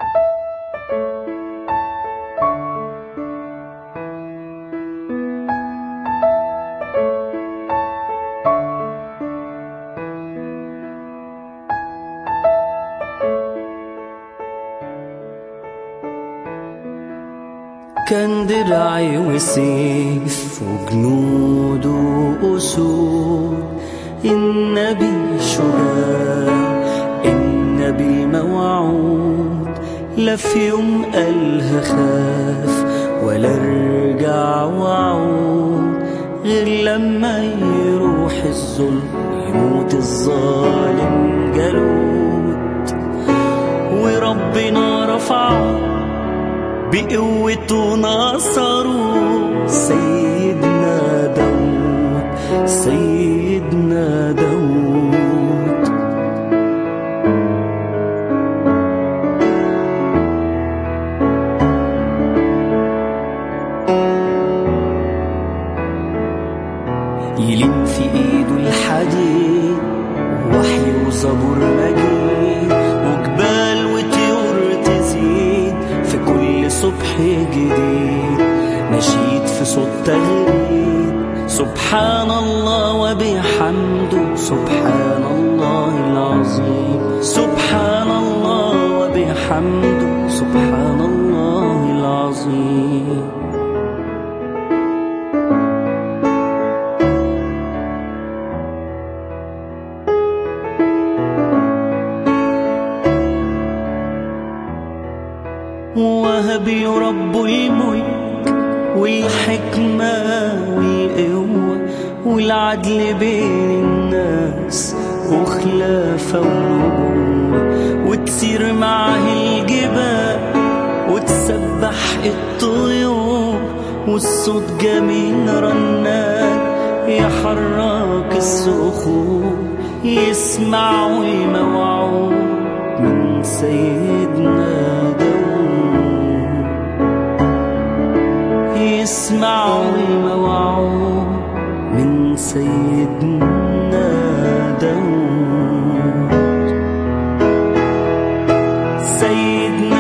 كان درعي وسيف وجنود وأسود النبي شجاع النبي موعود لا في يوم قالها خاف ولا ارجع وعود غير لما يروح الظلم يموت الظالم جلود وربنا رفعه بقوته نصره سيدنا داود سيدنا داود يلم في ايده الحديد وحي وزبور مجيد وجبال وطيور تزيد في كل صبح جديد نشيد في صوت تغريد سبحان الله وبحمده سبحان الله العظيم سبحان الله وبحمده سبحان الله العظيم وهبي رب الملك والحكمة والقوة والعدل بين الناس وخلافة ونبوة وتسير معاه الجبال وتسبح الطيور والصوت جميل رنان يحرك الصخور يسمعوا الموعود من سيدنا داود يسمعوا الموعود من سيدنا داود سيدنا